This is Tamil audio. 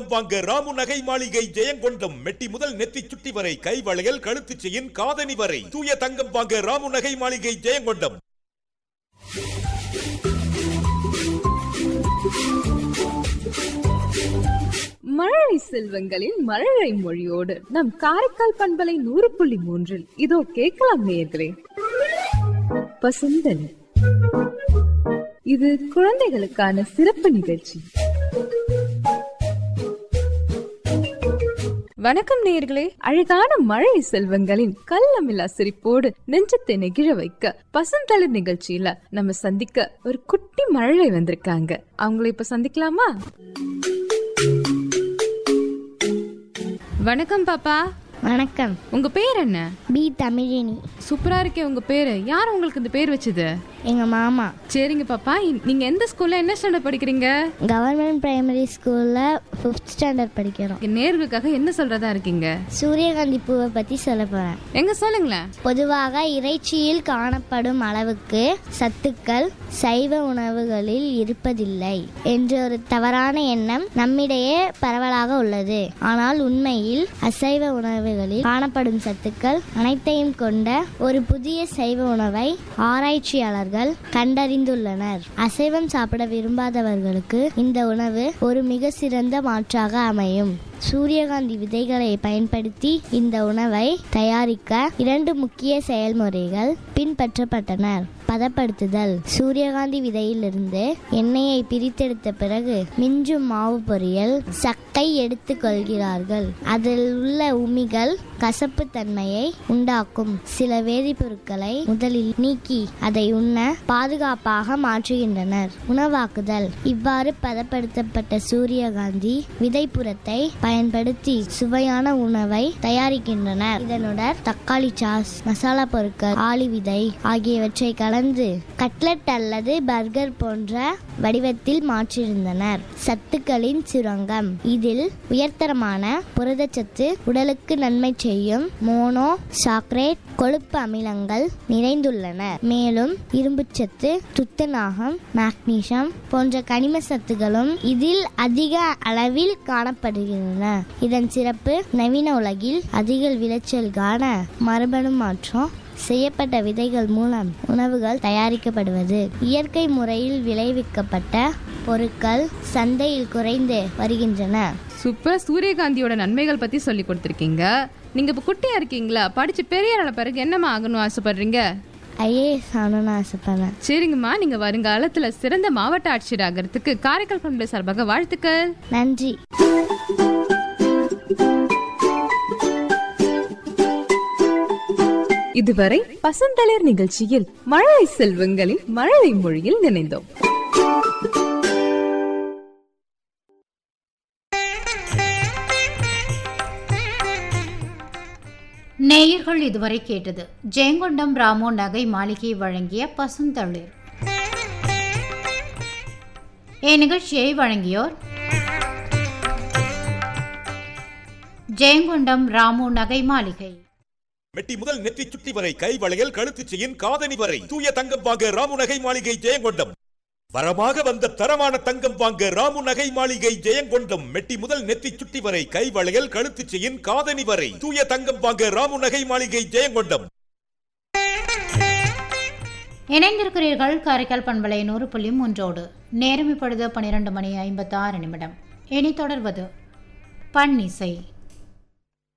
தங்கம் வாங்க ராமு நகை மாளிகை ஜெயங்கொண்டம் மெட்டி முதல் நெத்தி சுட்டி வரை கை வளையல் கழுத்து செயின் காதணி வரை தூய தங்கம் வாங்க ராமு நகை மாளிகை ஜெயங்கொண்டம் மழலை செல்வங்களின் மழலை மொழியோடு நம் காரைக்கால் பண்பலை நூறு புள்ளி மூன்றில் இதோ கேட்கலாம் நேயர்களே பசுந்தன் இது குழந்தைகளுக்கான சிறப்பு நிகழ்ச்சி வணக்கம் நேயர்களே அழகான மழை செல்வங்களின் கள்ளமில்லா சிரிப்போடு நெஞ்சத்தை நெகிழ வைக்க பசுந்தளிர் நிகழ்ச்சியில நம்ம சந்திக்க ஒரு குட்டி மழலை வந்திருக்காங்க அவங்கள இப்ப சந்திக்கலாமா வணக்கம் பாப்பா வணக்கம் உங்க பேர் என்ன பி தமிழினி சூப்பரா இருக்கே உங்க பேரு யார் உங்களுக்கு இந்த பேர் வச்சது எங்க மாமா சரிங்க பாப்பா இ- நீங்க எந்த ஸ்கூல்ல என்ன ஸ்டாண்டர்ட் படிக்கிறீங்க கவர்மெண்ட் பிரைமரி ஸ்கூல்ல ஃபிஃப்த் ஸ்டாண்டர்ட் படிக்கிறோம் இங்க நேர்களுக்காக என்ன சொல்றதா இருக்கீங்க சூரியகாந்தி பூவை பத்தி சொல்ல போறேன் எங்க சொல்லுங்களேன் பொதுவாக இறைச்சியில் காணப்படும் அளவுக்கு சத்துக்கள் சைவ உணவுகளில் இருப்பதில்லை என்ற ஒரு தவறான எண்ணம் நம்மிடையே பரவலாக உள்ளது ஆனால் உண்மையில் அசைவ உணவுகளில் காணப்படும் சத்துக்கள் அனைத்தையும் கொண்ட ஒரு புதிய சைவ உணவை ஆராய்ச்சியாளர்கள் கண்டறிந்துள்ளனர் அசைவம் சாப்பிட விரும்பாதவர்களுக்கு இந்த உணவு ஒரு மிக சிறந்த மாற்றாக அமையும் சூரியகாந்தி விதைகளை பயன்படுத்தி இந்த உணவை தயாரிக்க இரண்டு முக்கிய செயல்முறைகள் பின்பற்றப்பட்டன பதப்படுத்துதல் சூரியகாந்தி விதையிலிருந்து எண்ணெயை பிரித்தெடுத்த பிறகு மிஞ்சும் மாவு பொரியல் சக்கை எடுத்துக் கொள்கிறார்கள் அதில் உள்ள உமிகள் கசப்பு தன்மையை உண்டாக்கும் சில வேதிப்பொருட்களை முதலில் நீக்கி அதை உண்ண பாதுகாப்பாக மாற்றுகின்றனர் உணவாக்குதல் இவ்வாறு பதப்படுத்தப்பட்ட சூரியகாந்தி விதைப்புறத்தை பயன்படுத்தி சுவையான உணவை தயாரிக்கின்றனர் இதனுடன் தக்காளி சாஸ் மசாலா பொருட்கள் ஆளி விதை ஆகியவற்றை கலந்து கட்லெட் அல்லது பர்கர் போன்ற வடிவத்தில் மாற்றியிருந்தனர் சத்துக்களின் சுரங்கம் இதில் உயர்தரமான புரதச்சத்து உடலுக்கு நன்மை செய்யும் மோனோ சாக்ரேட் கொழுப்பு அமிலங்கள் நிறைந்துள்ளன மேலும் இரும்புச்சத்து துத்தநாகம் மாக்னீசியம் போன்ற கனிம சத்துகளும் இதில் அதிக அளவில் காணப்படுகின்றன இதன் சிறப்பு நவீன உலகில் அதிக விளைச்சல் காண மரபணு மாற்றம் செய்யப்பட்ட விதைகள் மூலம் உணவுகள் தயாரிக்கப்படுவது இயற்கை முறையில் விளைவிக்கப்பட்ட பொருட்கள் சந்தையில் குறைந்து வருகின்றன சூப்பர் சூரியகாந்தியோட நன்மைகள் பத்தி சொல்லி கொடுத்துருக்கீங்க நீங்க இப்ப குட்டியா இருக்கீங்களா படிச்சு பெரிய ஆன பிறகு என்னம்மா ஆகணும் ஆசைப்படுறீங்க ஐஏஎஸ் ஆகணும்னு ஆசைப்படுறேன் சரிங்கம்மா நீங்க வருங்காலத்துல சிறந்த மாவட்ட ஆட்சியர் ஆகிறதுக்கு காரைக்கால் பண்பலை சார்பாக வாழ்த்துக்கள் நன்றி இதுவரை பசந்தளிர் நிகழ்ச்சியில் மழலை செல்வங்களின் மழலை மொழியில் நினைந்தோம் நேயர்கள் இதுவரை கேட்டது ஜெயங்கொண்டம் ராமோ நகை மாளிகை வழங்கிய பசுந்தளிர் இந்நிகழ்ச்சியை வழங்கியோர் ஜெயங்கொண்டம் ராமு நகை மாளிகை மெட்டி முதல் நெத்தி சுட்டி வரை கை வளையல் கழுத்து செயின் காதணி வரை தூய தங்கம் வாங்க ராமு நகை மாளிகை ஜெயங்கொண்டம் வரமாக வந்த தரமான தங்கம் வாங்க ராமு நகை மாளிகை ஜெயங்கொண்டம் மெட்டி முதல் நெத்தி சுட்டி வரை கை வளையல் கழுத்து செயின் காதணி வரை தூய தங்கம் வாங்க ராமு நகை மாளிகை ஜெயங்கொண்டம் இணைந்திருக்கிறீர்கள் காரைக்கால் பண்பலை நூறு புள்ளி மூன்றோடு நேரம் இப்பொழுது பன்னிரண்டு மணி ஐம்பத்தாறு நிமிடம் இனி தொடர்வது பன்னிசை